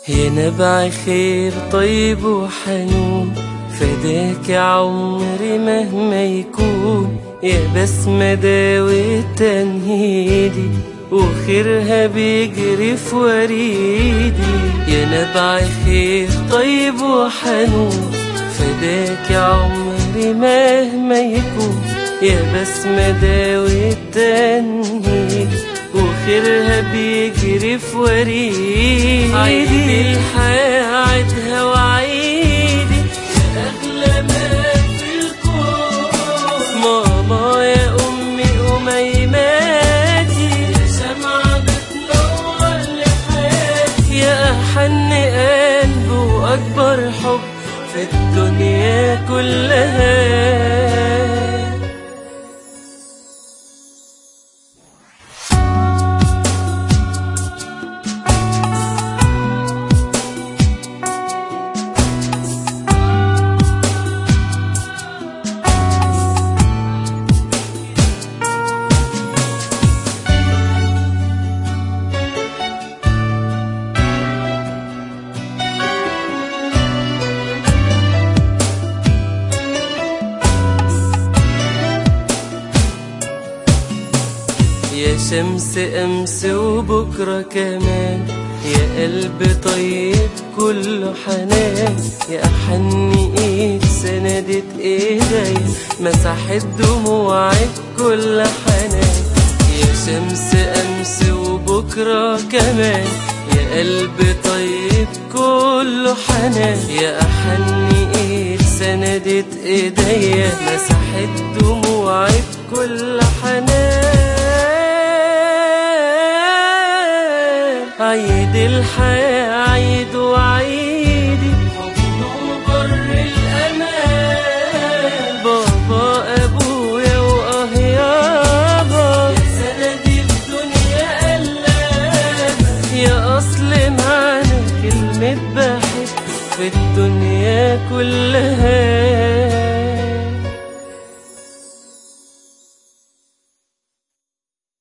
يا نبع خير طيب وحنون فداك يا عمري مهما يكون يا بسمة داوي تنهيدي وخيرها بيجري في وريدي يا نبع خير طيب وحنون فداك يا عمري مهما يكون يا بسمة داوي تنهيدي وخيرها بيجري في وريدي عيدي الحياة عيدها وعيدي يا أغلى ما في الكون ماما يا أمي أميماتي يا شمعة بتنور لحياتي يا أحن قلب وأكبر حب في الدنيا كلها يا شمس أمس وبكرة كمان يا قلب طيب كله حنان يا أحن إيد سندت إيدي مسحت دموعك كل حنان يا شمس أمس وبكرة كمان يا قلب طيب كله حنان يا أحن إيد سندت إيدي مسحت دموعك كل حنان عيد الحياة عيد وعيدي حضن وبر الأمان بابا أبويا وآه يابا يا سندي الدنيا قلابة يا أصل معنى كلمة بحب في الدنيا كلها